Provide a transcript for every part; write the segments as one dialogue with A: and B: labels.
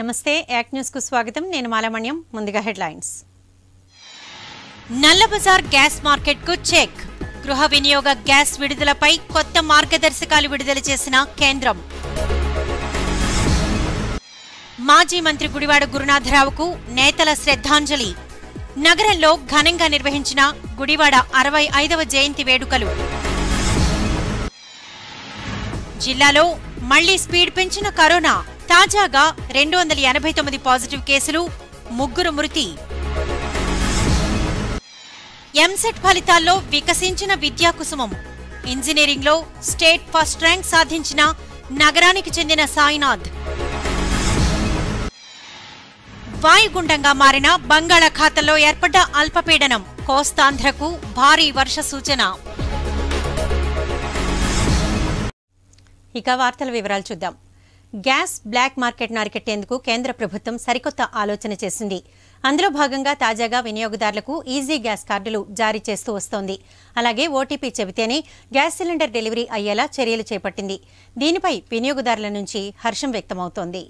A: నమస్తే యాక్ న్యూస్ కు స్వాగతం నేను మాలమణ్యం ముందుగా హెడ్లైన్స్
B: నల్లబజార్ గ్యాస్ మార్కెట్ కు చెక్ గృహ వినియోగ గ్యాస్ విడుదలపై కొత్త మార్గదర్శకాలు విడుదల చేసిన కేంద్రం మాజీ మంత్రి గుడివాడ గురునాథరావుకు నేతల శ్రద్ధాంజలి నగరంలో ఘనంగా నిర్వహించిన గుడివాడ అరవై ఐదవ జయంతి వేడుకలు జిల్లాలో మళ్లీ స్పీడ్ పెంచిన కరోనా తాజాగా రెండు వందల ఎనభై తొమ్మిది పాజిటివ్ కేసులు ముగ్గురు మృతి ఎంసెట్ ఫలితాల్లో వికసించిన విద్యా కుసుమం ఇంజనీరింగ్లో స్టేట్ ఫస్ట్ ర్యాంక్ సాధించిన నగరానికి చెందిన సాయినాథ్ వాయుగుండంగా మారిన బంగాళాఖాతంలో ఏర్పడ్డ అల్పపీడనం కోస్తాంధ్రకు భారీ వర్ష సూచన
A: ఇక వార్తల వివరాలు చూద్దాం గ్యాస్ బ్లాక్ మార్కెట్ అరికట్టేందుకు కేంద్ర ప్రభుత్వం సరికొత్త ఆలోచన చేసింది అందులో భాగంగా తాజాగా వినియోగదారులకు ఈజీ గ్యాస్ కార్డులు జారీ చేస్తూ వస్తోంది అలాగే ఓటీపీ చెబితేనే గ్యాస్ సిలిండర్ డెలివరీ అయ్యేలా చర్యలు చేపట్టింది దీనిపై వినియోగదారుల నుంచి హర్షం వ్యక్తమవుతోంది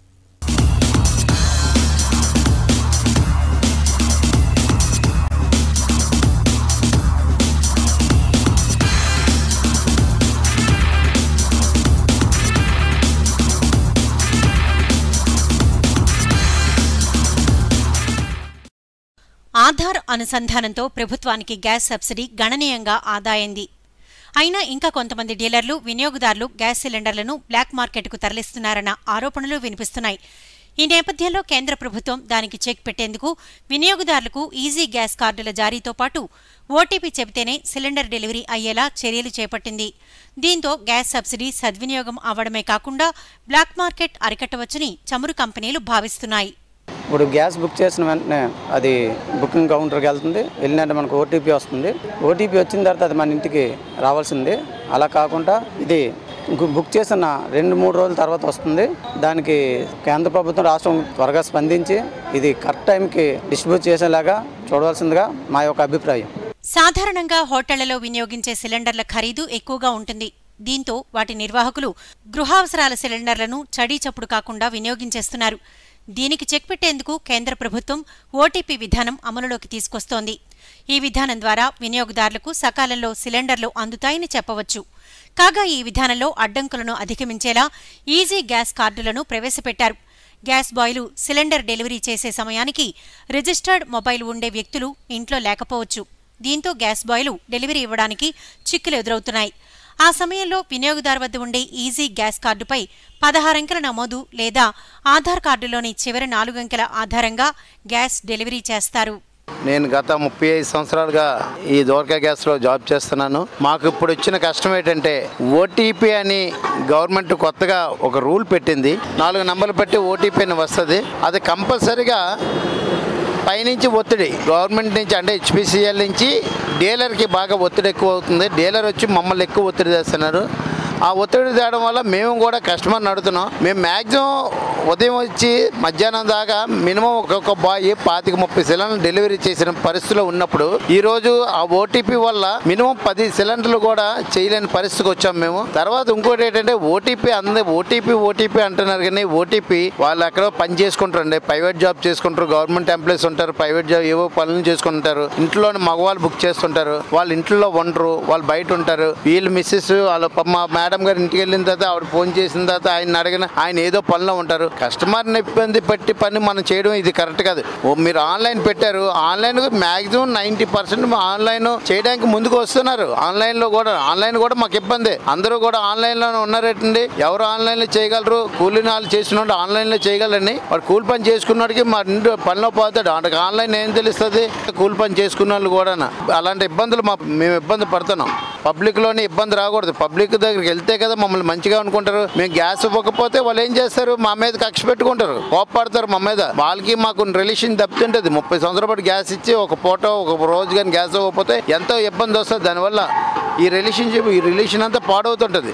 B: ఆధార్ అనుసంధానంతో ప్రభుత్వానికి గ్యాస్ సబ్సిడీ గణనీయంగా ఆదాయింది అయినా ఇంకా కొంతమంది డీలర్లు వినియోగదారులు గ్యాస్ సిలిండర్లను బ్లాక్ మార్కెట్కు తరలిస్తున్నారన్న ఆరోపణలు వినిపిస్తున్నాయి ఈ నేపథ్యంలో కేంద్ర ప్రభుత్వం దానికి చెక్ పెట్టేందుకు వినియోగదారులకు ఈజీ గ్యాస్ కార్డుల జారీతో పాటు ఓటీపీ చెబితేనే సిలిండర్ డెలివరీ అయ్యేలా చర్యలు చేపట్టింది దీంతో గ్యాస్ సబ్సిడీ సద్వినియోగం అవడమే కాకుండా బ్లాక్ మార్కెట్ అరికట్టవచ్చని చమురు కంపెనీలు భావిస్తున్నాయి
C: ఇప్పుడు గ్యాస్ బుక్ చేసిన వెంటనే అది బుకింగ్ కౌంటర్కి వెళ్తుంది వెళ్ళినట్టు మనకు ఓటీపీ వస్తుంది ఓటీపీ వచ్చిన తర్వాత అది మన ఇంటికి రావాల్సింది అలా కాకుండా ఇది గు- బుక్ చేసిన రెండు మూడు రోజుల తర్వాత వస్తుంది దానికి కేంద్ర ప్రభుత్వం రాష్ట్రం త్వరగా స్పందించి ఇది కరెక్ట్ టైంకి డిస్ట్రిబ్యూట్ చేసేలాగా చూడవలసిందిగా మా యొక్క అభిప్రాయం
B: సాధారణంగా హోటళ్లలో వినియోగించే సిలిండర్ల ఖరీదు ఎక్కువగా ఉంటుంది దీంతో వాటి నిర్వాహకులు గృహావసరాల సిలిండర్లను చడీ చప్పుడు కాకుండా వినియోగించేస్తున్నారు దీనికి చెక్ పెట్టేందుకు కేంద్ర ప్రభుత్వం ఓటీపీ విధానం అమలులోకి తీసుకొస్తోంది ఈ విధానం ద్వారా వినియోగదారులకు సకాలంలో సిలిండర్లు అందుతాయని చెప్పవచ్చు కాగా ఈ విధానంలో అడ్డంకులను అధిగమించేలా ఈజీ గ్యాస్ కార్డులను ప్రవేశపెట్టారు గ్యాస్ బాయ్లు సిలిండర్ డెలివరీ చేసే సమయానికి రిజిస్టర్డ్ మొబైల్ ఉండే వ్యక్తులు ఇంట్లో లేకపోవచ్చు దీంతో గ్యాస్ బాయ్లు డెలివరీ ఇవ్వడానికి చిక్కులు ఎదురవుతున్నాయి ఆ సమయంలో వినియోగదారు వద్ద ఉండే ఈజీ గ్యాస్ కార్డుపై పదహారంకెల నమోదు లేదా ఆధార్ కార్డులోని చివరి నాలుగంకెల ఆధారంగా గ్యాస్ డెలివరీ చేస్తారు
D: నేను గత ముప్పై ఐదు సంవత్సరాలుగా ఈ దోర్కా గ్యాస్లో జాబ్ చేస్తున్నాను మాకు ఇప్పుడు వచ్చిన కష్టం ఏంటంటే ఓటీపీ అని గవర్నమెంట్ కొత్తగా ఒక రూల్ పెట్టింది నాలుగు నంబర్లు పెట్టి ఓటీపీ అని వస్తుంది అది కంపల్సరీగా పైనుంచి ఒత్తిడి గవర్నమెంట్ నుంచి అంటే హెచ్పిసిఎల్ నుంచి డీలర్కి బాగా ఒత్తిడి ఎక్కువ అవుతుంది డీలర్ వచ్చి మమ్మల్ని ఎక్కువ ఒత్తిడి చేస్తున్నారు ఆ ఒత్తిడి తేవడం వల్ల మేము కూడా కస్టమర్ నడుతున్నాం మేము మ్యాక్సిమం ఉదయం వచ్చి మధ్యాహ్నం దాకా మినిమం ఒక్కొక్క బాయ్ పాతిక ముప్పై సిలిండర్లు డెలివరీ చేసిన పరిస్థితిలో ఉన్నప్పుడు ఈ రోజు ఆ ఓటీపీ వల్ల మినిమం పది సిలిండర్లు కూడా చేయలేని పరిస్థితికి వచ్చాం మేము తర్వాత ఇంకోటి ఏంటంటే ఓటీపీ అంద ఓటీపీ ఓటీపీ అంటున్నారు కానీ ఓటీపీ వాళ్ళు ఎక్కడో పని చేసుకుంటారండి ప్రైవేట్ జాబ్ చేసుకుంటారు గవర్నమెంట్ ఎంప్లాయీస్ ఉంటారు ప్రైవేట్ జాబ్ ఏవో పనులు చేసుకుంటారు ఇంట్లోని మగవాళ్ళు బుక్ చేస్తుంటారు వాళ్ళ ఇంట్లో ఉండరు వాళ్ళు బయట ఉంటారు వీళ్ళు మిస్సెస్ వాళ్ళ ప- మా మేడం గారు ఇంటికి వెళ్ళిన తర్వాత ఆవిడ ఫోన్ చేసిన తర్వాత ఆయన అడిగిన ఆయన ఏదో పనిలో ఉంటారు కస్టమర్ని ఇబ్బంది పెట్టి పని మనం చేయడం ఇది కరెక్ట్ కాదు ఓ మీరు ఆన్లైన్ పెట్టారు online maximum ninety percent online చేయడానికి ముందుకు వస్తున్నారు ఆన్లైన్ లో కూడా ఆన్లైన్ కూడా మాకు ఇబ్బంది అందరూ కూడా ఆన్లైన్ లో ఉన్నారేటండి ఎవరు ఆన్లైన్ లో చేయగలరు కూలీ నాలు చేసిన ఆన్లైన్ లో చేయగలరని వాడు కూలి పని చేసుకున్నోడికి మా ఇంటి పనిలో పోతాడు అంటే ఆన్లైన్ ఏం తెలుస్తుంది కూలి పని చేసుకున్న వాళ్ళు కూడా అలాంటి ఇబ్బందులు మా మేము ఇబ్బంది పడుతున్నాం పబ్లిక్ లోనే ఇబ్బంది రాకూడదు పబ్లిక్ దగ్గరికి వెళ్తే కదా మమ్మల్ని మంచిగా అనుకుంటారు మేము గ్యాస్ ఇవ్వకపోతే వాళ్ళు ఏం చేస్తారు మా మీద కక్ష పెట్టుకుంటారు కోపడతారు మా మీద వాళ్ళకి మాకు రిలేషన్ దెబ్బతింటది ముప్పై సంవత్సరాల పాటు గ్యాస్ ఇచ్చి ఒక పూట ఒక రోజు కానీ గ్యాస్ ఇవ్వకపోతే ఎంతో ఇబ్బంది వస్తుంది దానివల్ల ఈ రిలేషన్షిప్ ఈ రిలేషన్ అంతా పాడవుతుంటది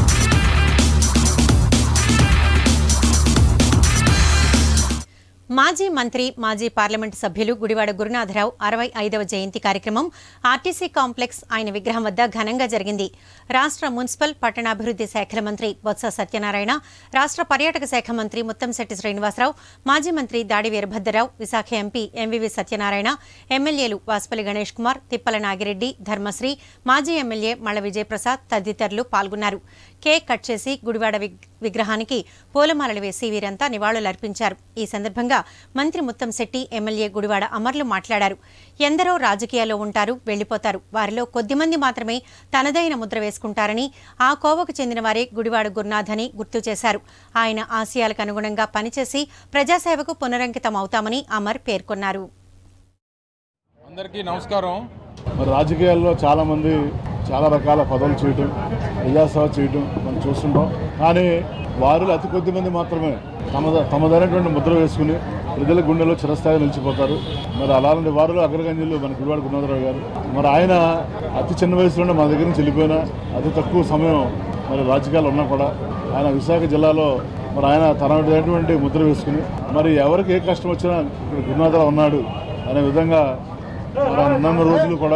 A: మాజీ మాజీ మంత్రి మాజీ పార్లమెంటు సభ్యులు గుడివాడ గురునాథరావు అరవై ఐదవ జయంతి కార్యక్రమం ఆర్టీసీ కాంప్లెక్స్ ఆయన విగ్రహం వద్ద ఘనంగా జరిగింది రాష్ట్ర మున్సిపల్ పట్టణాభివృద్ధి శాఖల మంత్రి బొత్స సత్యనారాయణ రాష్ట్ర పర్యాటక శాఖ మంత్రి ముత్తంశెట్టి శ్రీనివాసరావు మాజీ మంత్రి దాడి వీరభద్రరావు విశాఖ ఎంపీ ఎంవివి సత్యనారాయణ ఎమ్మెల్యేలు వాసుపల్లి గణేష్ కుమార్ తిప్పల నాగిరెడ్డి ధర్మశ్రీ మాజీ ఎమ్మెల్యే మల్ల విజయప్రసాద్ తదితరులు పాల్గొన్నారు కేక్ కట్ చేసి గుడివాడ విగ్- విగ్రహానికి పూలమాలలు వేసి వీరంతా నివాళులర్పించారు ఈ సందర్భంగా మంత్రి ముత్తంశెట్టి ఎమ్మెల్యే గుడివాడ అమర్లు మాట్లాడారు ఎందరో రాజకీయాల్లో ఉంటారు వెళ్లిపోతారు వారిలో కొద్దిమంది మాత్రమే తనదైన ముద్ర వేసుకుంటారని ఆ కోవకు చెందిన వారే గుడివాడ గురునాథ్ అని గుర్తు చేశారు ఆయన ఆశయాలకు అనుగుణంగా పనిచేసి ప్రజాసేవకు పునరంకితం అవుతామని అమర్ పేర్కొన్నారు
E: అందరికీ నమస్కారం
F: మరి రాజకీయాల్లో చాలామంది చాలా రకాల పదవులు చేయటం ప్రజాసేవ చేయటం మనం చూస్తుంటాం కానీ వారిలో అతి కొద్ది మంది మాత్రమే తమ తమదైనటువంటి ముద్ర వేసుకుని ప్రజల గుండెలో చిరస్థాయి నిలిచిపోతారు మరి అలాంటి వారిలో అగ్రగణ్యులు మన గుడివాడ గురునాథరావు గారు మరి ఆయన అతి చిన్న వయసులోనే మా దగ్గర నుంచి వెళ్ళిపోయినా అతి తక్కువ సమయం మరి రాజకీయాలు ఉన్నా కూడా ఆయన విశాఖ జిల్లాలో మరి ఆయన తనటువంటి ముద్ర వేసుకుని మరి ఎవరికి ఏ కష్టం వచ్చినా ఇక్కడ గురునాథరావు ఉన్నాడు అనే విధంగా మరి ఆయన ఉన్న రోజులు కూడా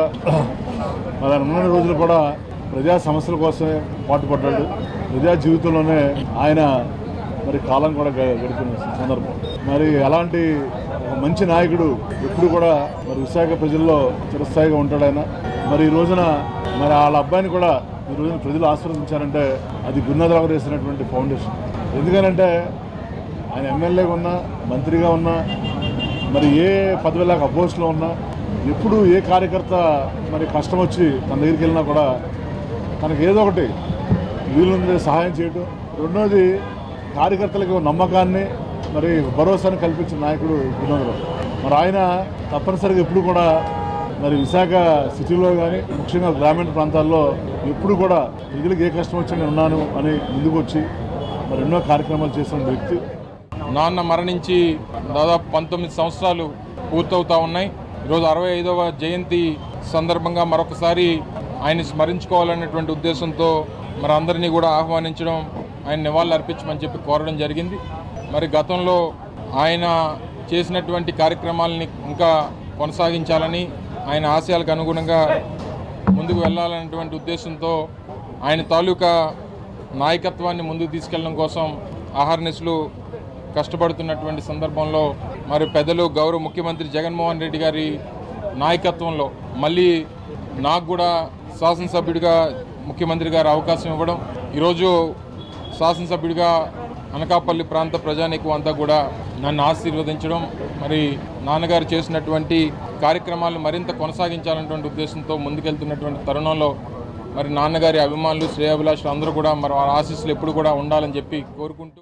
F: మరి ఆయన ఉన్న రోజులు కూడా ప్రజా సమస్యల కోసమే పాటుపడ్డాడు ప్రజా జీవితంలోనే ఆయన మరి కాలం కూడా గ- గడిపిన సందర్భం మరి అలాంటి ఒక మంచి నాయకుడు ఎప్పుడు కూడా మరి విశాఖ ప్రజల్లో చిరస్థాయిగా ఉంటాడు ఆయన మరి ఈ రోజున మరి వాళ్ళ అబ్బాయిని కూడా ఈ రోజున ప్రజలు ఆశీర్వదించారంటే అది గురునాథరావు చేసినటువంటి ఫౌండేషన్ ఎందుకనంటే ఆయన ఎమ్మెల్యేగా ఉన్నా మంత్రిగా ఉన్నా మరి ఏ పదవిలాగా అపోజిషన్లో ఉన్నా ఎప్పుడు ఏ కార్యకర్త మరి కష్టం వచ్చి తన దగ్గరికి వెళ్ళినా కూడా తనకి ఏదో ఒకటి వీలుంది సహాయం చేయటం రెండోది కార్యకర్తలకు ఒక నమ్మకాన్ని మరి భరోసాని కల్పించిన నాయకుడు వినోదరావు మరి ఆయన తప్పనిసరిగా ఎప్పుడు కూడా మరి విశాఖ సిటీలో కానీ ముఖ్యంగా గ్రామీణ ప్రాంతాల్లో ఎప్పుడు కూడా ప్రజలకు ఏ కష్టం వచ్చి నేను ఉన్నాను అని ముందుకు వచ్చి మరి ఎన్నో కార్యక్రమాలు చేసిన వ్యక్తి
E: నాన్న మరణించి దాదాపు పంతొమ్మిది సంవత్సరాలు పూర్తవుతా ఉన్నాయి ఈరోజు అరవై ఐదవ జయంతి సందర్భంగా మరొకసారి ఆయన స్మరించుకోవాలనేటువంటి ఉద్దేశంతో మరి అందరినీ కూడా ఆహ్వానించడం ఆయన నివాళులు అర్పించమని చెప్పి కోరడం జరిగింది మరి గతంలో ఆయన చేసినటువంటి కార్యక్రమాలని ఇంకా కొనసాగించాలని ఆయన ఆశయాలకు అనుగుణంగా ముందుకు వెళ్ళాలనేటువంటి ఉద్దేశంతో ఆయన తాలూకా నాయకత్వాన్ని ముందుకు తీసుకెళ్ళడం కోసం ఆహార్నిస్లు కష్టపడుతున్నటువంటి సందర్భంలో మరి పెద్దలు గౌరవ ముఖ్యమంత్రి జగన్మోహన్ రెడ్డి గారి నాయకత్వంలో మళ్ళీ నాకు కూడా శాసనసభ్యుడిగా ముఖ్యమంత్రి గారు అవకాశం ఇవ్వడం ఈరోజు శాసనసభ్యుడిగా అనకాపల్లి ప్రాంత ప్రజానీకం అంతా కూడా నన్ను ఆశీర్వదించడం మరి నాన్నగారు చేసినటువంటి కార్యక్రమాలను మరింత కొనసాగించాలన్నటువంటి ఉద్దేశంతో ముందుకెళ్తున్నటువంటి తరుణంలో మరి నాన్నగారి అభిమానులు శ్రేయాభిలాషులు అందరూ కూడా మరి వారి ఆశీస్సులు ఎప్పుడు కూడా ఉండాలని చెప్పి కోరుకుంటూ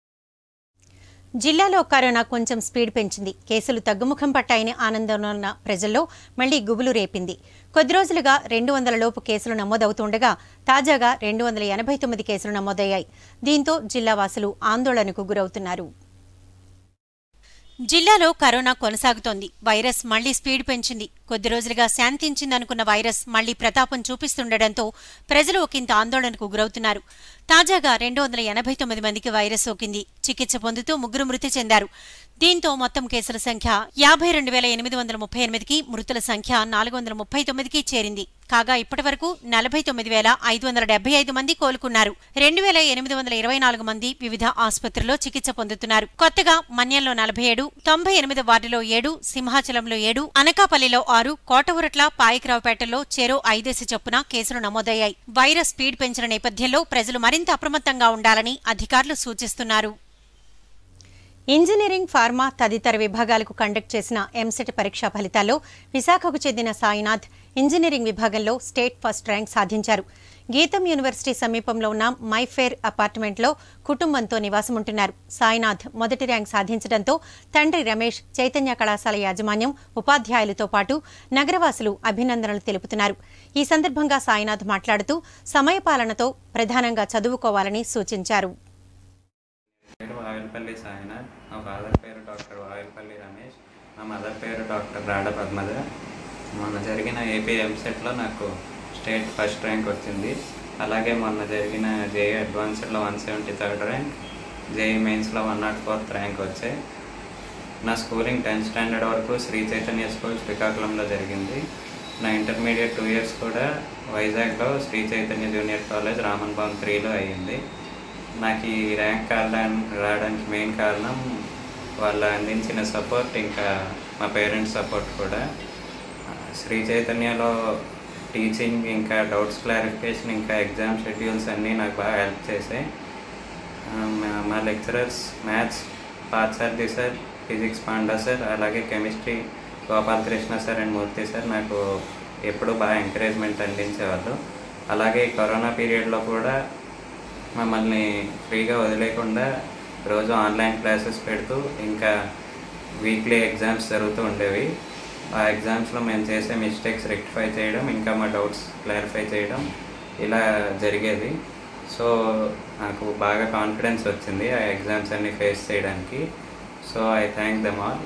A: జిల్లాలో కరోనా కొంచెం స్పీడ్ పెంచింది కేసులు తగ్గుముఖం పట్టాయని ఆనందంలో ఉన్న ప్రజల్లో మళ్లీ గుబులు రేపింది కొద్ది రోజులుగా రెండు వందల లోపు కేసులు నమోదవుతుండగా తాజాగా రెండు వందల ఎనభై తొమ్మిది కేసులు నమోదయ్యాయి దీంతో జిల్లా వాసులు ఆందోళనకు గురవుతున్నారు
B: జిల్లాలో కరోనా కొనసాగుతోంది వైరస్ మళ్లీ స్పీడ్ పెంచింది కొద్ది రోజులుగా శాంతించిందనుకున్న వైరస్ మళ్లీ ప్రతాపం చూపిస్తుండటంతో ప్రజలు ఒకంత ఆందోళనకు గురవుతున్నారు తాజాగా రెండు వందల ఎనభై తొమ్మిది మందికి వైరస్ సోకింది చికిత్స పొందుతూ ముగ్గురు మృతి చెందారు దీంతో మొత్తం కేసుల సంఖ్య యాభై రెండు వేల ఎనిమిది వందల ముప్పై ఎనిమిదికి మృతుల సంఖ్య నాలుగు వందల ముప్పై తొమ్మిదికి చేరింది కాగా ఇప్పటివరకు నలభై తొమ్మిది వేల ఐదు వందల డెబ్బై ఐదు మంది కోలుకున్నారు రెండు వేల ఎనిమిది వందల ఇరవై నాలుగు మంది వివిధ ఆసుపత్రుల్లో చికిత్స పొందుతున్నారు కొత్తగా మన్యంలో నలభై ఏడు తొంభై ఎనిమిది వార్డులో ఏడు సింహాచలంలో ఏడు అనకాపల్లిలో ఆరు కోటవురట్ల పాయకరావుపేటలో చెరో ఐదేసి చొప్పున కేసులు నమోదయ్యాయి వైరస్ స్పీడ్ పెంచిన నేపథ్యంలో ప్రజలు మరింత అప్రమత్తంగా ఉండాలని అధికారులు సూచిస్తున్నారు
A: ఇంజనీరింగ్ ఫార్మా తదితర విభాగాలకు కండక్ట్ చేసిన ఎంసెట్ పరీక్షా ఫలితాల్లో విశాఖకు చెందిన సాయినాథ్ ఇంజనీరింగ్ విభాగంలో స్టేట్ ఫస్ట్ ర్యాంక్ సాధించారు గీతం యూనివర్సిటీ సమీపంలో ఉన్న మైఫేర్ అపార్ట్మెంట్లో కుటుంబంతో నివాసముంటున్నారు సాయినాథ్ మొదటి ర్యాంక్ సాధించడంతో తండ్రి రమేష్ చైతన్య కళాశాల యాజమాన్యం ఉపాధ్యాయులతో పాటు నగరవాసులు అభినందనలు తెలుపుతున్నారు ఈ సందర్భంగా సాయినాథ్ మాట్లాడుతూ సమయపాలనతో ప్రధానంగా చదువుకోవాలని సూచించారు
G: పేరు వావిల్పల్లి సాయినాథ్ మా ఫాదర్ పేరు డాక్టర్ వావిల్పల్లి రమేష్ మా మదర్ పేరు డాక్టర్ రాడ పద్మజ మొన్న జరిగిన ఏపీ ఎంసెట్లో నాకు స్టేట్ ఫస్ట్ ర్యాంక్ వచ్చింది అలాగే మొన్న జరిగిన జేఈ అడ్వాన్స్డ్లో one seventy third rank JEE మెయిన్స్లో వన్ నాట్ ఫోర్త్ ర్యాంక్ వచ్చాయి నా స్కూలింగ్ టెన్త్ స్టాండర్డ్ వరకు శ్రీ చైతన్య స్కూల్ శ్రీకాకుళంలో జరిగింది నా ఇంటర్మీడియట్ టూ ఇయర్స్ కూడా వైజాగ్లో శ్రీ చైతన్య జూనియర్ కాలేజ్ రామన్ భవన్ త్రీలో అయ్యింది నాకు ఈ ర్యాంక్ కారణం రావడానికి మెయిన్ కారణం వాళ్ళు అందించిన సపోర్ట్ ఇంకా మా పేరెంట్స్ సపోర్ట్ కూడా శ్రీ చైతన్యలో టీచింగ్ ఇంకా డౌట్స్ క్లారిఫికేషన్ ఇంకా ఎగ్జామ్ షెడ్యూల్స్ అన్నీ నాకు బాగా హెల్ప్ చేశాయి ఆ, మా- మా lecturers maths Parthasarathi sir physics Panda sir అలాగే chemistry Gopalakrishna sir and Murthy sir నాకు ఎప్పుడూ బాగా ఎంకరేజ్మెంట్ అందించేవాళ్ళు అలాగే ఈ కరోనా పీరియడ్లో కూడా మమ్మల్ని ఫ్రీగా వదిలేకుండా రోజు ఆన్లైన్ క్లాసెస్ పెడుతూ ఇంకా వీక్లీ ఎగ్జామ్స్ జరుగుతూ ఉండేవి ఆ ఎగ్జామ్స్లో మేము చేసే మిస్టేక్స్ రెక్టిఫై చేయడం ఇంకా మా డౌట్స్ క్లారిఫై చేయడం ఇలా జరిగేది సో నాకు బాగా కాన్ఫిడెన్స్ వచ్చింది ఆ ఎగ్జామ్స్ అన్ని ఫేస్ చేయడానికి so I thank them all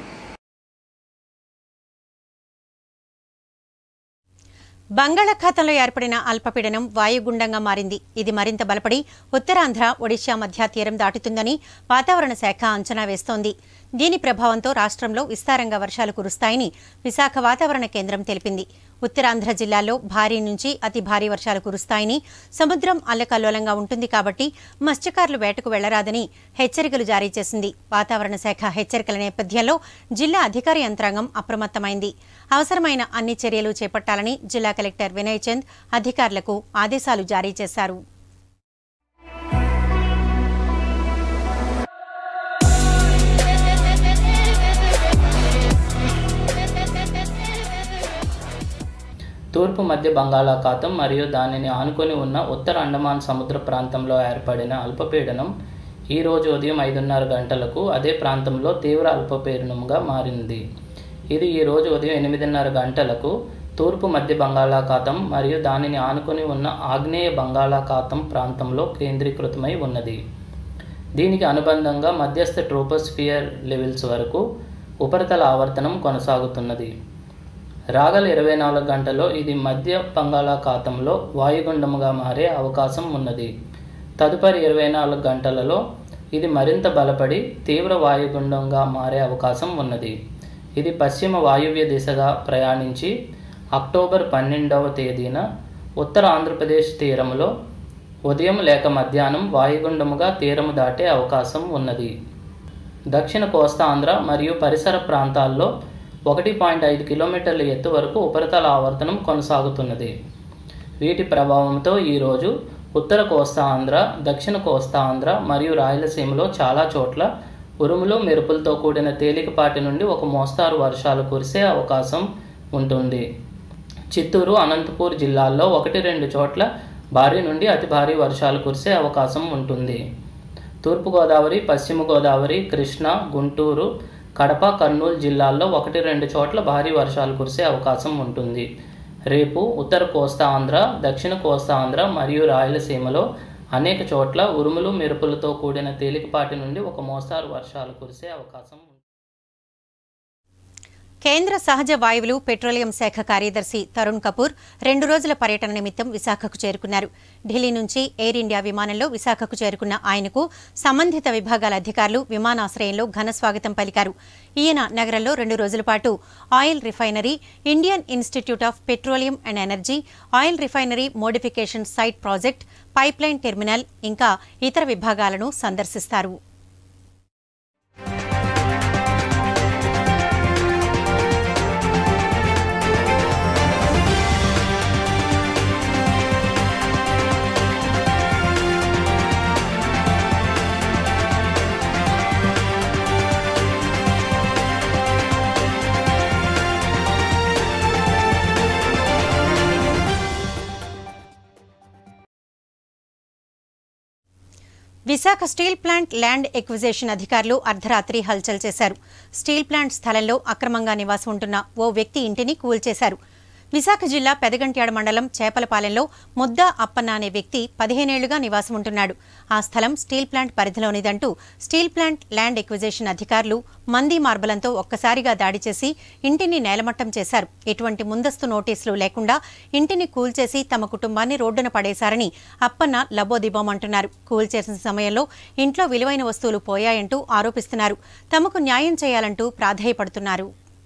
A: బంగాళాఖాతంలో ఏర్పడిన అల్పపీడనం వాయుగుండంగా మారింది ఇది మరింత బలపడి ఉత్తరాంధ్ర ఒడిశా మధ్య తీరం దాటుతుందని వాతావరణ శాఖ అంచనా వేస్తోంది దీని ప్రభావంతో రాష్ట్రంలో విస్తారంగా వర్షాలు కురుస్తాయని విశాఖ వాతావరణ కేంద్రం తెలిపింది ఉత్తరాంధ్ర జిల్లాల్లో భారీ నుంచి అతి భారీ వర్షాలు కురుస్తాయని సముద్రం అల్లకల్లోలంగా ఉంటుంది కాబట్టి మత్స్యకారులు వేటకు వెళ్లరాదని హెచ్చరికలు జారీ చేసింది వాతావరణ శాఖ హెచ్చరికల నేపథ్యంలో జిల్లా అధికార యంత్రాంగం అప్రమత్తమైంది అవసరమైన అన్ని చర్యలు చేపట్టాలని జిల్లా కలెక్టర్ వినయ్ చంద్ అధికారులకు ఆదేశాలు జారీ చేశారు
H: తూర్పు మధ్య బంగాళాఖాతం మరియు దానిని ఆనుకొని ఉన్న ఉత్తర అండమాన్ సముద్ర ప్రాంతంలో ఏర్పడిన అల్పపీడనం ఈ రోజు ఉదయం ఐదున్నర గంటలకు అదే ప్రాంతంలో తీవ్ర అల్పపీడనంగా మారింది ఇది ఈ రోజు ఉదయం ఎనిమిదిన్నర గంటలకు తూర్పు మధ్య బంగాళాఖాతం మరియు దానిని ఆనుకొని ఉన్న ఆగ్నేయ బంగాళాఖాతం ప్రాంతంలో కేంద్రీకృతమై ఉన్నది దీనికి అనుబంధంగా మధ్యస్థ ట్రోపోస్ఫియర్ లెవెల్స్ వరకు ఉపరితల ఆవర్తనం కొనసాగుతున్నది రాగల ఇరవై నాలుగు గంటల్లో ఇది మధ్య బంగాళాఖాతంలో వాయుగుండముగా మారే అవకాశం ఉన్నది తదుపరి ఇరవై నాలుగు గంటలలో ఇది మరింత బలపడి తీవ్ర వాయుగుండంగా మారే అవకాశం ఉన్నది ఇది పశ్చిమ వాయువ్య దిశగా ప్రయాణించి అక్టోబర్ పన్నెండవ తేదీన ఉత్తర ఆంధ్రప్రదేశ్ తీరంలో ఉదయం లేక మధ్యాహ్నం వాయుగుండముగా తీరము దాటే అవకాశం ఉన్నది దక్షిణ కోస్తాంధ్ర మరియు పరిసర ప్రాంతాల్లో ఒకటి పాయింట్ ఐదు కిలోమీటర్ల ఎత్తు వరకు ఉపరితల ఆవర్తనం కొనసాగుతున్నది వీటి ప్రభావంతో ఈరోజు ఉత్తర కోస్తా ఆంధ్ర దక్షిణ కోస్తా ఆంధ్ర మరియు రాయలసీమలో చాలా చోట్ల ఉరుములు మెరుపులతో కూడిన తేలికపాటి నుండి ఒక మోస్తారు వర్షాలు కురిసే అవకాశం ఉంటుంది చిత్తూరు అనంతపూర్ జిల్లాల్లో ఒకటి రెండు చోట్ల భారీ నుండి అతి భారీ వర్షాలు కురిసే అవకాశం ఉంటుంది తూర్పుగోదావరి పశ్చిమ గోదావరి కృష్ణా గుంటూరు కడప కర్నూలు జిల్లాల్లో ఒకటి రెండు చోట్ల భారీ వర్షాలు కురిసే అవకాశం ఉంటుంది రేపు ఉత్తర కోస్తా ఆంధ్ర దక్షిణ కోస్తా ఆంధ్ర మరియు రాయలసీమలో అనేక చోట్ల ఉరుములు మెరుపులతో కూడిన తేలికపాటి నుండి ఒక మోస్తారు వర్షాలు కురిసే అవకాశం ఉంటుంది
A: కేంద్ర సహజ వాయువులు పెట్రోలియం శాఖ కార్యదర్శి తరుణ్ కపూర్ రెండు రోజుల పర్యటన నిమిత్తం విశాఖకు చేరుకున్నారు ఢిల్లీ నుంచి ఎయిర్ ఇండియా విమానంలో విశాఖకు చేరుకున్న ఆయనకు సంబంధిత విభాగాల అధికారులు విమానాశ్రయంలో ఘన స్వాగతం పలికారు ఈయన నగరంలో రెండు రోజుల పాటు oil refinery Indian institute of petroleum and energy oil refinery modification site project pipeline terminal ఇంకా ఇతర విభాగాలను సందర్శిస్తారు Visakha steel plant land acquisition అధికారులు అర్ధరాత్రి హల్చల్ చేశారు స్టీల్ ప్లాంట్ స్థలంలో అక్రమంగా నివాసం ఉంటున్న ఓ వ్యక్తి ఇంటిని కూల్చేశారు విశాఖ జిల్లా పెదగంట్యాడ మండలం చేపలపాలెంలో ముద్ద అప్పన్న అనే వ్యక్తి పదిహేనేళ్లుగా నివాసం ఉంటున్నాడు ఆ స్థలం స్టీల్ ప్లాంట్ పరిధిలోనిదంటూ స్టీల్ ప్లాంట్ ల్యాండ్ ఎక్విజిషన్ అధికారులు మంది మార్బలంతో ఒక్కసారిగా దాడి చేసి ఇంటిని నేలమట్టం చేశారు ఎటువంటి ముందస్తు నోటీసులు లేకుండా ఇంటిని కూల్చేసి తమ కుటుంబాన్ని రోడ్డున పడేశారని అప్పన్న లబోదిబోమంటున్నారు కూల్చేసిన సమయంలో ఇంట్లో విలువైన వస్తువులు పోయాయంటూ ఆరోపిస్తున్నారు తమకు న్యాయం చేయాలంటూ ప్రాధేయపడుతున్నారు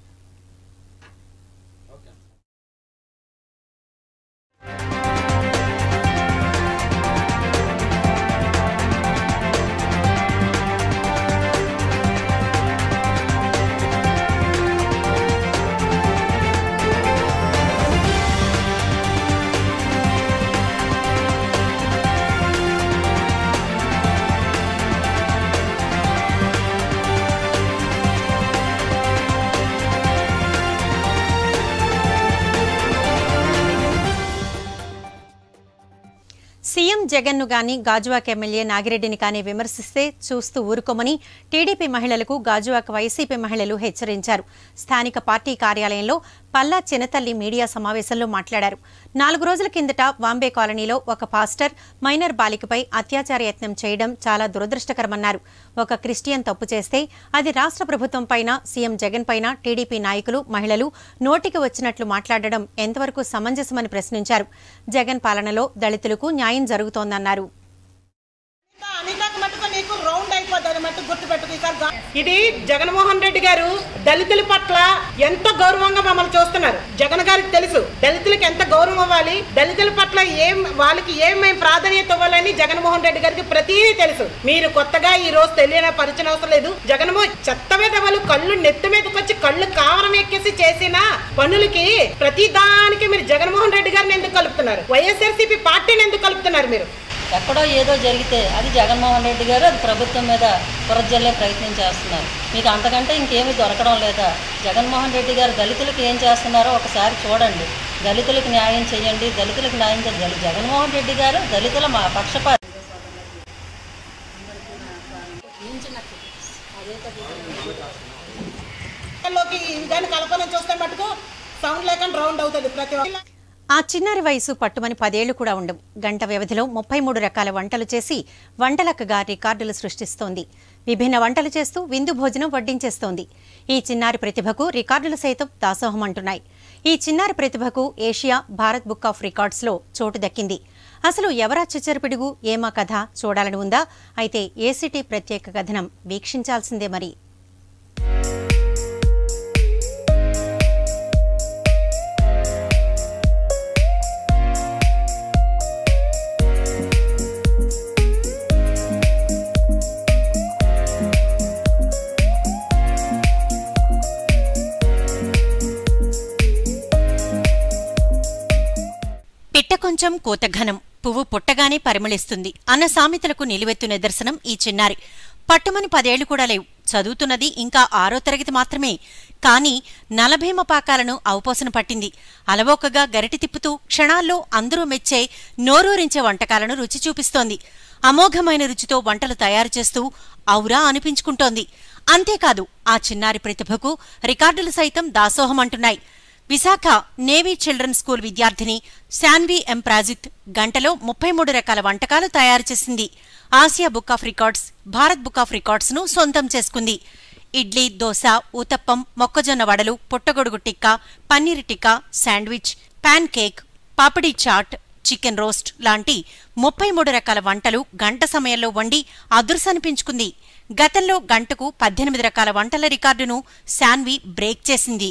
A: సీఎం జగన్ను గాని గాజువాక ఎమ్మెల్యే నాగిరెడ్డిని కానీ విమర్శిస్తే చూస్తూ ఊరుకోమని టీడీపీ మహిళలకు గాజువాక వైసీపీ మహిళలు హెచ్చరించారు స్థానిక పార్టీ కార్యాలయంలో పల్లా చినతల్లి మీడియా సమావేశంలో మాట్లాడారు నాలుగు రోజుల కిందట వాంబే కాలనీలో ఒక పాస్టర్ మైనర్ బాలికపై అత్యాచార యత్నం చేయడం చాలా దురదృష్టకరమన్నారు ఒక క్రిస్టియన్ తప్పు చేస్తే అది రాష్ట్ర ప్రభుత్వం పైన సీఎం జగన్ పైన టీడీపీ నాయకులు మహిళలు నోటికి వచ్చినట్లు మాట్లాడడం ఎంతవరకు సమంజసమని ప్రశ్నించారు జగన్ పాలనలో దళితులకు న్యాయం జరుగుతోందన్నారు
I: అనితకు మటుకు నీకు రౌండ్ అయిపోతుంది మట్టు గుర్తు పెట్టుకు ఇది జగన్మోహన్ రెడ్డి గారు దళితుల పట్ల ఎంత గౌరవంగా మమ్మల్ని చూస్తున్నారు జగన్ గారికి తెలుసు దళితులకు ఎంత గౌరవం ఇవ్వాలి దళితుల పట్ల ఏం వాళ్ళకి ఏం మేము ప్రాధాన్యత ఇవ్వాలని జగన్మోహన్ రెడ్డి గారికి ప్రతిదీ తెలుసు మీరు కొత్తగా ఈ రోజు తెలియని పరిచయం అవసరం లేదు జగన్మో చెత్త మీద వాళ్ళు కళ్ళు నెత్తి మీదకి వచ్చి కళ్ళు కావరం ఎక్కేసి చేసిన పనులకి ప్రతి దానికి మీరు జగన్మోహన్ రెడ్డి గారిని ఎందుకు కలుపుతున్నారు వైఎస్ఆర్సీపీ పార్టీని ఎందుకు కలుపుతున్నారు మీరు
J: ఎక్కడో ఏదో జరిగితే అది జగన్మోహన్ రెడ్డి గారు అది ప్రభుత్వం మీద పురజల్లే ప్రయత్నం చేస్తున్నారు మీకు అంతకంటే ఇంకేమీ దొరకడం లేదా జగన్మోహన్ రెడ్డి గారు దళితులకు ఏం చేస్తున్నారో ఒకసారి చూడండి దళితులకు న్యాయం చేయండి దళితులకు న్యాయం చేయాలి జగన్మోహన్ రెడ్డి గారు దళితుల మా పక్షపాతి
I: లోకి దాని కల్పన చూస్తే మటుకు సౌండ్ లేకుండా రౌండ్ అవుతుంది ప్రతి ఒక్క
A: ఆ చిన్నారి వయసు పట్టుమని పదేళ్లు కూడా ఉండవు గంట వ్యవధిలో ముప్పై మూడు రకాల వంటలు చేసి వంటలక్కగా రికార్డులు సృష్టిస్తోంది విభిన్న వంటలు చేస్తూ విందు భోజనం వడ్డించేస్తోంది ఈ చిన్నారి ప్రతిభకు రికార్డులు సైతం దాసోహమంటున్నాయి ఈ చిన్నారి ప్రతిభకు ఏషియా భారత్ బుక్ ఆఫ్ రికార్డ్స్లో చోటు దక్కింది అసలు ఎవరా చిచ్చరపిడుగు ఏమా కథ చూడాలని ఉందా అయితే ఏసీటీ ప్రత్యేక కథనం వీక్షించాల్సిందే మరి
B: పిట్ట కొంచెం కోత ఘనం పువ్వు పుట్టగానే పరిమళిస్తుంది అన్న సామెతలకు నిలువెత్తు నిదర్శనం ఈ చిన్నారి పట్టుమని పదేళ్లు కూడా లేవు చదువుతున్నది ఇంకా ఆరో తరగతి మాత్రమే కాని నలభీమ పాకాలను అవపోసన పట్టింది అలవోకగా గరిటి తిప్పుతూ క్షణాల్లో అందరూ మెచ్చే నోరూరించే వంటకాలను రుచి చూపిస్తోంది అమోఘమైన రుచితో వంటలు తయారు చేస్తూ ఔరా అనిపించుకుంటోంది అంతేకాదు ఆ చిన్నారి ప్రతిభకు రికార్డులు సైతం దాసోహమంటున్నాయి విశాఖ నేవీ చిల్డ్రన్ స్కూల్ విద్యార్థిని శాన్వి ఎం ప్రాజిత్ గంటలో ముప్పై మూడు రకాల వంటకాలు తయారు చేసింది Asia book of records Bharat book of records ను సొంతం చేసుకుంది ఇడ్లీ దోశ ఊతప్పం మొక్కజొన్న వడలు పుట్టగొడుగు tikka paneer tikka sandwich pan cake papdi chaat chicken roast లాంటి ముప్పై మూడు రకాల వంటలు గంట సమయంలో వండి అదుర్సనిపించుకుంది గతంలో గంటకు పద్దెనిమిది రకాల వంటల రికార్డును శాన్వి బ్రేక్ చేసింది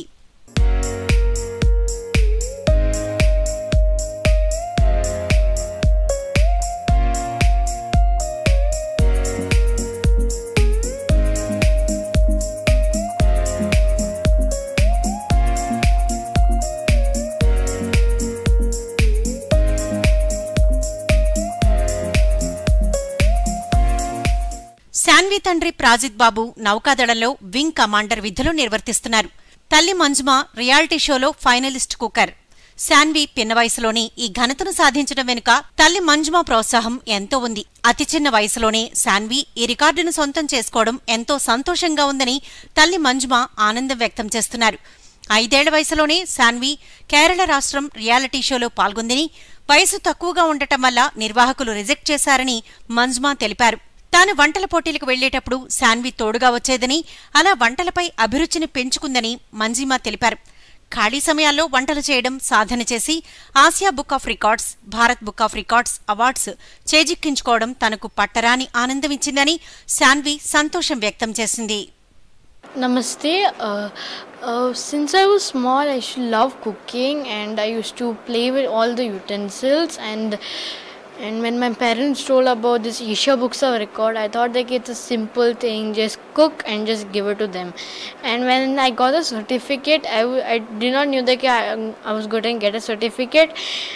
B: శాన్వి తండ్రి ప్రాజిత్ బాబు నౌకాదళంలో వింగ్ కమాండర్ విధులు నిర్వర్తిస్తున్నారు తల్లి మంజుమ రియాలిటీ షోలో ఫైనలిస్ట్ కుక్కర్ శాన్వి పిన్న వయసులోనే ఈ ఘనతను సాధించడం వెనుక తల్లి మంజుమ ప్రోత్సాహం ఎంతో ఉంది అతి చిన్న వయసులోనే శాన్వి ఈ రికార్డును సొంతం చేసుకోవడం ఎంతో సంతోషంగా ఉందని తల్లి మంజుమ ఆనందం వ్యక్తం చేస్తున్నారు ఐదేళ్ల వయసులోనే సాన్వి కేరళ రాష్ట్రం రియాలిటీ షోలో పాల్గొందని వయసు తక్కువగా ఉండటం వల్ల నిర్వాహకులు రిజెక్ట్ చేశారని మంజ్మా తెలిపారు తాను వంటల పోటీలకు వెళ్లేటప్పుడు శాన్వి తోడుగా వచ్చేదని అలా వంటలపై అభిరుచిని పెంచుకుందని మంజిమా తెలిపారు ఖాళీ సమయాల్లో వంటలు చేయడం సాధన చేసి Asia book of records Bharat book of records awards చేజిక్కించుకోవడం తనకు పట్టరాని ఆనందమిచ్చిందని శాన్వి సంతోషం వ్యక్తం చేసింది
K: Namaste. Uh, uh, since I was small, I used to love cooking, and I used to play with all the utensils. And and when my parents told about this Isha Books of Record, I thought like it's a simple thing, just cook and just give it to them. And when I got a certificate, I, w- I did not knew that I, I was going to get a certificate.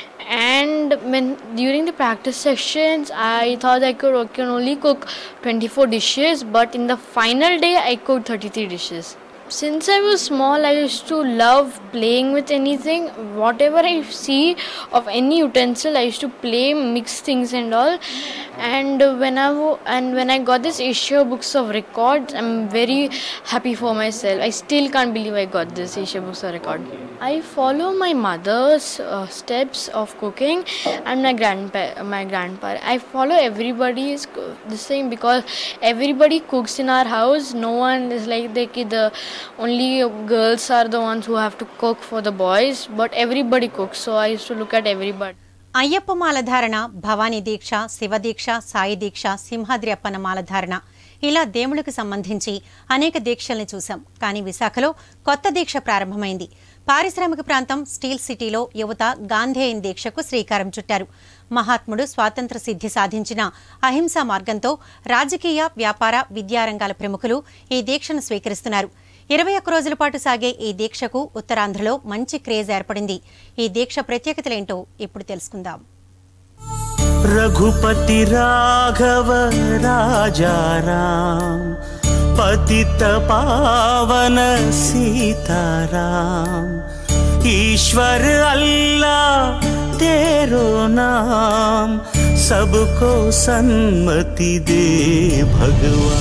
K: And when during the practice sessions, I thought I could I can only cook 24 dishes, but in the final day, I cooked 33 dishes. Since I was small, I used to love playing with anything. Whatever I see of any utensil, I used to play, mix things and all. And when I wo- and when I got this Asia Books of Records, I'm very happy for myself. I still can't believe I got this Asia Books of Record. I follow my mother's uh, steps of cooking and my grandpa, my grandpa. I follow everybody's co- the same because everybody cooks in our house. No one is like the the only girls are the ones who have to cook for the boys, but everybody cooks. So I used to look at everybody.
A: Ayyappa మాలధారణ Bhavani దీక్ష శివదీక్ష సాయి దీక్ష సింహాద్రి అప్పన మాలధారణ ఇలా దేవుళ్ళకు సంబంధించి అనేక దీక్షల్ని చూశాం కానీ విశాఖలో కొత్త దీక్ష ప్రారంభమైంది పారిశ్రామిక ప్రాంతం స్టీల్ సిటీలో యువత గాంధేయన్ దీక్షకు శ్రీకారం చుట్టారు మహాత్ముడు స్వాతంత్ర సిద్ధి సాధించిన అహింసా మార్గంతో రాజకీయ వ్యాపార విద్యారంగాల ప్రముఖులు ఈ దీక్షను స్వీకరిస్తున్నారు ఇరవై ఒక్క రోజుల పాటు సాగే ఈ దీక్షకు ఉత్తరాంధ్రలో మంచి క్రేజ్ ఏర్పడింది ఈ దీక్ష ప్రత్యేకతలేంటో ఇప్పుడు తెలుసుకుందాం
L: रघुपति राघव राजा राम पतित पावन सीताराम ईश्वर अल्लाह तेरो नाम सबको सन्मति दे भगवान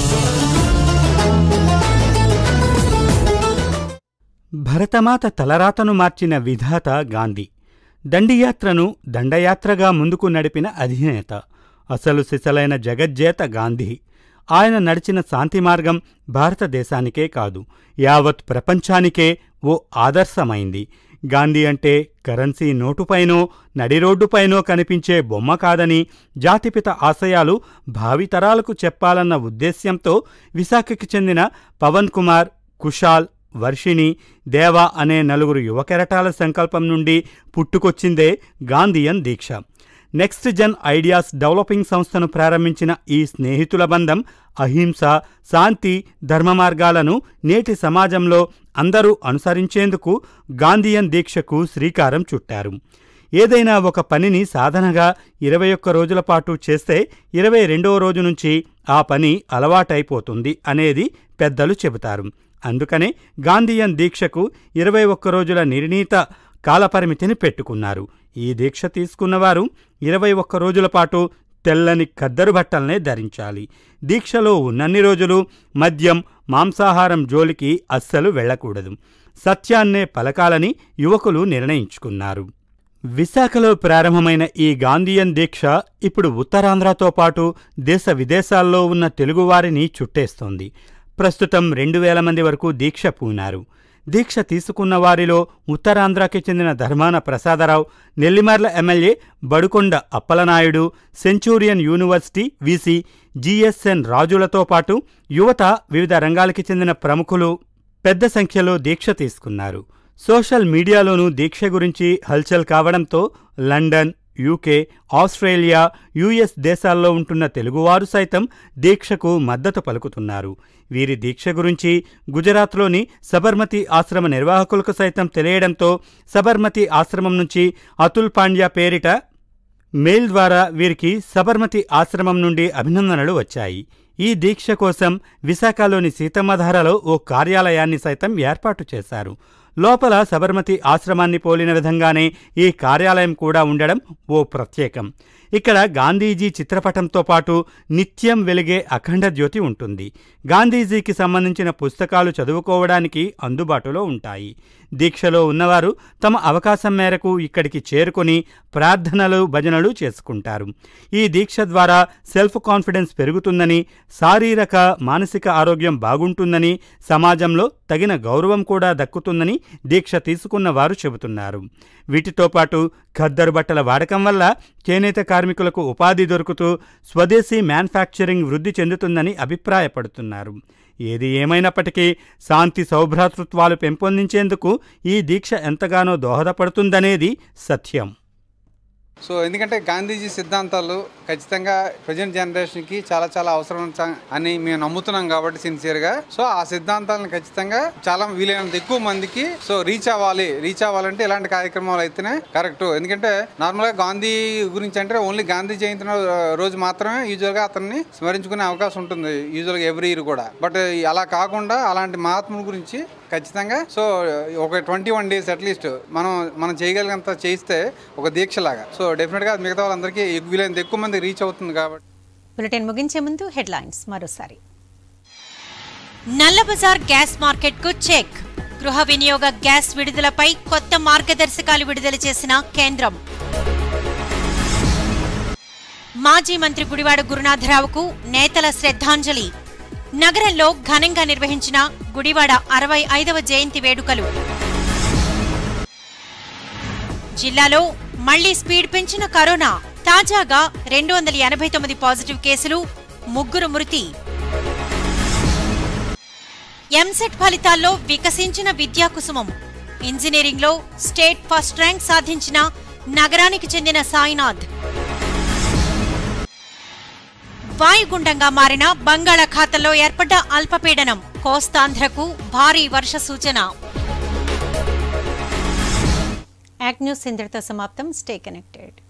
M: భరతమాత తలరాతను మార్చిన విధాత గాంధీ దండియాత్రను దండయాత్రగా ముందుకు నడిపిన అధినేత అసలు సిసలైన జగజ్జేత గాంధీ ఆయన నడిచిన శాంతి మార్గం భారతదేశానికే కాదు యావత్ ప్రపంచానికే ఓ ఆదర్శమైంది గాంధీ అంటే కరెన్సీ నోటుపైనో నడిరోడ్డుపైనో కనిపించే బొమ్మ కాదని జాతిపిత ఆశయాలు భావితరాలకు చెప్పాలన్న ఉద్దేశ్యంతో విశాఖకి చెందిన పవన్ కుమార్ కుషాల్ వర్షిణి దేవా అనే నలుగురు యువకెరటాల సంకల్పం నుండి పుట్టుకొచ్చిందే Gandhian Deeksha next gen ideas developing సంస్థను ప్రారంభించిన ఈ స్నేహితుల బంధం అహింస శాంతి ధర్మ మార్గాలను నేటి సమాజంలో అందరూ అనుసరించేందుకు గాంధీయన్ దీక్షకు శ్రీకారం చుట్టారు ఏదైనా ఒక పనిని సాధనగా ఇరవై ఒక్క రోజుల పాటు చేస్తే ఇరవై రెండవ రోజు నుంచి ఆ పని అలవాటైపోతుంది అనేది పెద్దలు చెబుతారు అందుకనే గాంధీయన్ దీక్షకు ఇరవై ఒక్క రోజుల నిర్ణీత కాలపరిమితిని పెట్టుకున్నారు ఈ దీక్ష తీసుకున్నవారు ఇరవై ఒక్క రోజుల పాటు తెల్లని ఖద్దరు బట్టలనే ధరించాలి దీక్షలో ఉన్నన్ని రోజులు మద్యం మాంసాహారం జోలికి అస్సలు వెళ్ళకూడదు సత్యాన్నే పలకాలని యువకులు నిర్ణయించుకున్నారు విశాఖలో ప్రారంభమైన ఈ గాంధీయన్ దీక్ష ఇప్పుడు ఉత్తరాంధ్రతో పాటు దేశ విదేశాల్లో ఉన్న తెలుగువారిని చుట్టేస్తోంది ప్రస్తుతం రెండు వేల మంది వరకు దీక్ష పూనారు దీక్ష తీసుకున్న వారిలో ఉత్తరాంధ్రకి చెందిన Dharmana Prasadarao Nellimarla MLA Badukonda Appalanaidu Centurion university VC GSN రాజులతో పాటు యువత వివిధ రంగాలకి చెందిన ప్రముఖులు పెద్ద సంఖ్యలో దీక్ష తీసుకున్నారు సోషల్ మీడియాలోనూ దీక్ష గురించి హల్చల్ కావడంతో లండన్ యూకే ఆస్ట్రేలియా యుఎస్ దేశాల్లో ఉంటున్న తెలుగువారు సైతం దీక్షకు మద్దతు పలుకుతున్నారు వీరి దీక్ష గురించి గుజరాత్లోని సబర్మతి ఆశ్రమ నిర్వాహకులకు సైతం తెలియడంతో సబర్మతి ఆశ్రమం నుంచి అతుల్ పాండ్యా పేరిట మెయిల్ ద్వారా వీరికి సబర్మతి ఆశ్రమం నుండి అభినందనలు వచ్చాయి ఈ దీక్ష కోసం విశాఖలోని సీతమ్మధారలో ఓ కార్యాలయాన్ని సైతం ఏర్పాటు చేశారు లోపల సబర్మతి ఆశ్రమాన్ని పోలిన విధంగానే ఈ కార్యాలయం కూడా ఉండడం ఓ ప్రత్యేకం ఇక్కడ గాంధీజీ చిత్రపటంతో పాటు నిత్యం వెలిగే అఖండ జ్యోతి ఉంటుంది గాంధీజీకి సంబంధించిన పుస్తకాలు చదువుకోవడానికి అందుబాటులో ఉంటాయి దీక్షలో ఉన్నవారు తమ అవకాశం మేరకు ఇక్కడికి చేరుకొని ప్రార్థనలు భజనలు చేసుకుంటారు ఈ దీక్ష ద్వారా సెల్ఫ్ కాన్ఫిడెన్స్ పెరుగుతుందని శారీరక మానసిక ఆరోగ్యం బాగుంటుందని సమాజంలో తగిన గౌరవం కూడా దక్కుతుందని దీక్ష తీసుకున్న వారు చెబుతున్నారు వీటితో పాటు ఖద్దరు బట్టల వాడకం వల్ల చేనేత కార్మికులకు ఉపాధి దొరుకుతూ స్వదేశీ మ్యానుఫ్యాక్చరింగ్ వృద్ధి చెందుతుందని అభిప్రాయపడుతున్నారు ఏది ఏమైనప్పటికీ శాంతి సౌభ్రాతృత్వాలు పెంపొందించేందుకు ఈ దీక్ష ఎంతగానో దోహదపడుతుందనేది సత్యం
N: సో ఎందుకంటే గాంధీజీ సిద్ధాంతాలు ఖచ్చితంగా ప్రజెంట్ జనరేషన్కి చాలా చాలా అవసరం చ- అని మేము నమ్ముతున్నాం కాబట్టి సిన్సియర్గా సో ఆ సిద్ధాంతాలను ఖచ్చితంగా చాలా వీలైనంత ఎక్కువ మందికి సో రీచ్ అవ్వాలి రీచ్ అవ్వాలంటే ఇలాంటి కార్యక్రమాలు అయితేనే కరెక్ట్ ఎందుకంటే నార్మల్గా గాంధీ గురించి అంటే ఓన్లీ గాంధీ జయంతి రో- రోజు మాత్రమే యూజువల్గా అతన్ని స్మరించుకునే అవకాశం ఉంటుంది యూజువల్గా ఎవ్రీ ఇయర్ కూడా బట్ అలా కాకుండా అలాంటి మహాత్ముల గురించి ఖచ్చితంగా సో ఒక ట్వంటీ వన్ డేస్ అట్లీస్ట్ మనం మనం చేయగలిగినంత చేయిస్తే ఒక దీక్షలాగా సో డెఫినెట్గా అది మిగతా వాళ్ళందరికీ ఎక్కువ- వీలైనంత ఎక్కువ మంది రీచ్ అవుతుంది కాబట్టి
A: బులెటిన్ ముగించే ముందు హెడ్లైన్స్ మరోసారి
B: నల్లబజార్ గ్యాస్ మార్కెట్ కు చెక్ గృహ వినియోగ గ్యాస్ విడుదలపై కొత్త మార్గదర్శకాలు విడుదల చేసిన కేంద్రం మాజీ మంత్రి గుడివాడ గురునాథరావుకు నేతల శ్రద్ధాంజలి నగరంలో ఘనంగా నిర్వహించిన గుడివాడ అరవై ఐదవ జయంతి వేడుకలు జిల్లాలో మళ్లీ స్పీడ్ పెంచిన కరోనా తాజాగా రెండు వందల ఎనభై తొమ్మిది పాజిటివ్ కేసులు ముగ్గురు మృతి ఎంసెట్ ఫలితాల్లో వికసించిన విద్యా కుసుమం ఇంజనీరింగ్లో స్టేట్ ఫస్ట్ ర్యాంక్ సాధించిన నగరానికి చెందిన సాయినాథ్ వాయుగుండంగా మారిన బంగాళాఖాతంలో ఏర్పడ్డ అల్పపీడనం కోస్తాంధ్రకు భారీ వర్ష సూచన
A: యాక్ న్యూస్ ఇంతటితో సమాప్తం స్టే కనెక్టెడ్